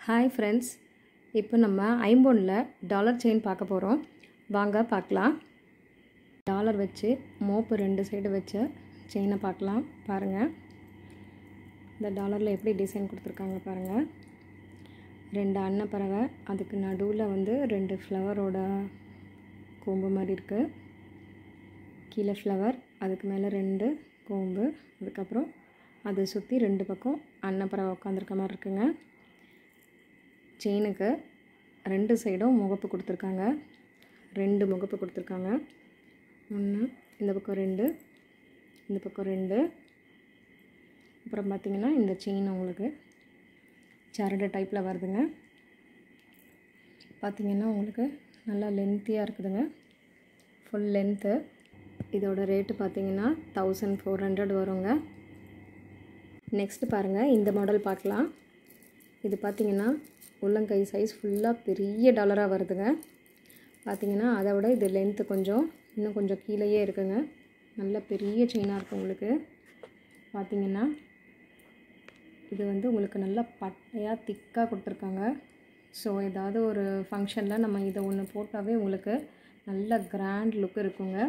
hi friends இப்போ நம்ம ஐம்பொனில் dollar chain பார்க்க போகிறோம் வாங்க பார்க்கலாம் டாலர் வச்சு மோப்பு ரெண்டு சைடு வச்ச செயினை பார்க்கலாம் பாருங்கள் இந்த டாலரில் எப்படி டிசைன் கொடுத்துருக்காங்க பாருங்கள் ரெண்டு அன்னப்பறவை அதுக்கு நடுவில் வந்து ரெண்டு ஃப்ளவரோட கொம்பு மாதிரி இருக்குது கீழே ஃப்ளவர் அதுக்கு மேலே ரெண்டு கோம்பு அதுக்கப்புறம் அதை சுற்றி ரெண்டு பக்கம் அன்னப்பறவை உட்காந்துருக்க மாதிரி இருக்குங்க செயினுக்கு ரெண்டு சைடும் முகப்பு கொடுத்துருக்காங்க ரெண்டு முகப்பு கொடுத்துருக்காங்க ஒன்று இந்த பக்கம் ரெண்டு இந்த பக்கம் ரெண்டு அப்புறம் பார்த்திங்கன்னா இந்த செயின் உங்களுக்கு சரடு டைப்பில் வருதுங்க பார்த்திங்கன்னா உங்களுக்கு நல்லா லென்த்தியாக இருக்குதுங்க ஃபுல் லென்த்து இதோட ரேட்டு பார்த்தீங்கன்னா தௌசண்ட் ஃபோர் ஹண்ட்ரட் வருங்க நெக்ஸ்ட்டு பாருங்கள் இந்த மாடல் பார்க்கலாம் இது பார்த்திங்கன்னா உள்ளங்கை சைஸ் ஃபுல்லாக பெரிய டாலராக வருதுங்க பார்த்திங்கன்னா அதை விட இது லென்த்து கொஞ்சம் இன்னும் கொஞ்சம் கீழேயே இருக்குங்க நல்ல பெரிய செயினாக இருக்கும் உங்களுக்கு பார்த்திங்கன்னா இது வந்து உங்களுக்கு நல்லா பட்டையாக திக்காக கொடுத்துருக்காங்க ஸோ ஏதாவது ஒரு ஃபங்க்ஷனில் நம்ம இதை ஒன்று போட்டாவே உங்களுக்கு நல்ல கிராண்ட் லுக் இருக்குங்க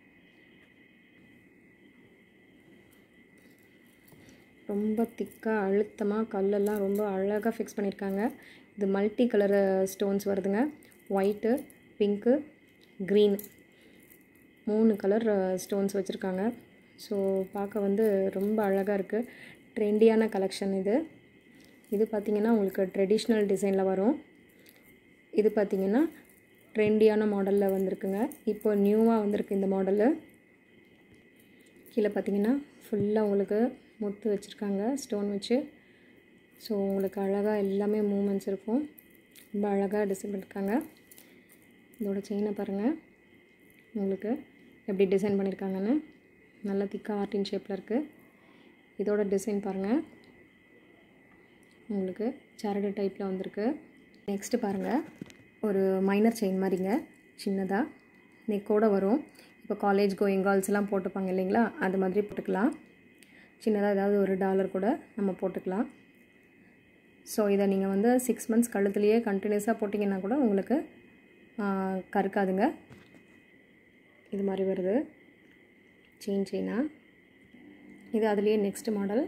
ரொம்ப திக்காக அழுத்தமாக கல்லெல்லாம் ரொம்ப அழகாக ஃபிக்ஸ் பண்ணியிருக்காங்க இது மல்டி கலர் ஸ்டோன்ஸ் வருதுங்க ஒயிட்டு பிங்க்கு க்ரீன் மூணு கலர் ஸ்டோன்ஸ் வச்சுருக்காங்க ஸோ பார்க்க வந்து ரொம்ப அழகாக இருக்குது ட்ரெண்டியான கலெக்ஷன் இது இது பார்த்திங்கன்னா உங்களுக்கு ட்ரெடிஷ்னல் டிசைனில் வரும் இது பார்த்திங்கன்னா ட்ரெண்டியான மாடலில் வந்திருக்குங்க இப்போ நியூவாக வந்திருக்கு இந்த மாடலு கீழே பார்த்திங்கன்னா ஃபுல்லாக உங்களுக்கு முத்து வச்சுருக்காங்க ஸ்டோன் வச்சு ஸோ உங்களுக்கு அழகாக எல்லாமே மூமெண்ட்ஸ் இருக்கும் ரொம்ப அழகாக டிசைன் பண்ணியிருக்காங்க இதோட செயினை பாருங்கள் உங்களுக்கு எப்படி டிசைன் பண்ணியிருக்காங்கன்னு நல்லா திக்காக ஆர்டின் ஷேப்பில் இருக்குது இதோட டிசைன் பாருங்கள் உங்களுக்கு சரடு டைப்பில் வந்திருக்கு நெக்ஸ்ட்டு பாருங்கள் ஒரு மைனர் செயின் மாதிரிங்க சின்னதாக நெக்கோடு வரும் இப்போ காலேஜ் கோயிங் கேர்ள்ஸ்லாம் போட்டுப்பாங்க இல்லைங்களா அது மாதிரி போட்டுக்கலாம் சின்னதாக ஏதாவது ஒரு டாலர் கூட நம்ம போட்டுக்கலாம் ஸோ இதை நீங்கள் வந்து சிக்ஸ் மந்த்ஸ் கழுத்துலேயே கண்டினியூஸாக போட்டிங்கன்னா கூட உங்களுக்கு கருக்காதுங்க இது மாதிரி வருது செயின் செயினாக இது அதுலேயே நெக்ஸ்ட் மாடல்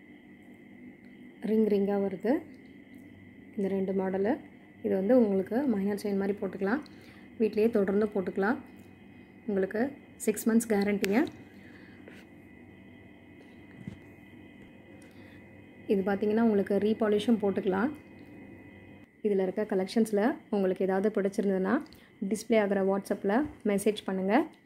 ரிங் ரிங்காக வருது இந்த ரெண்டு மாடலு இது வந்து உங்களுக்கு மைனர் செயின் மாதிரி போட்டுக்கலாம் வீட்லேயே தொடர்ந்து போட்டுக்கலாம் உங்களுக்கு சிக்ஸ் மந்த்ஸ் கேரண்டிங்க இது பார்த்திங்கன்னா உங்களுக்கு ரீபாலிஷும் போட்டுக்கலாம் இதில் இருக்க கலெக்ஷன்ஸில் உங்களுக்கு ஏதாவது பிடிச்சிருந்ததுன்னா டிஸ்பிளே ஆகிற வாட்ஸ்அப்பில் மெசேஜ் பண்ணுங்கள்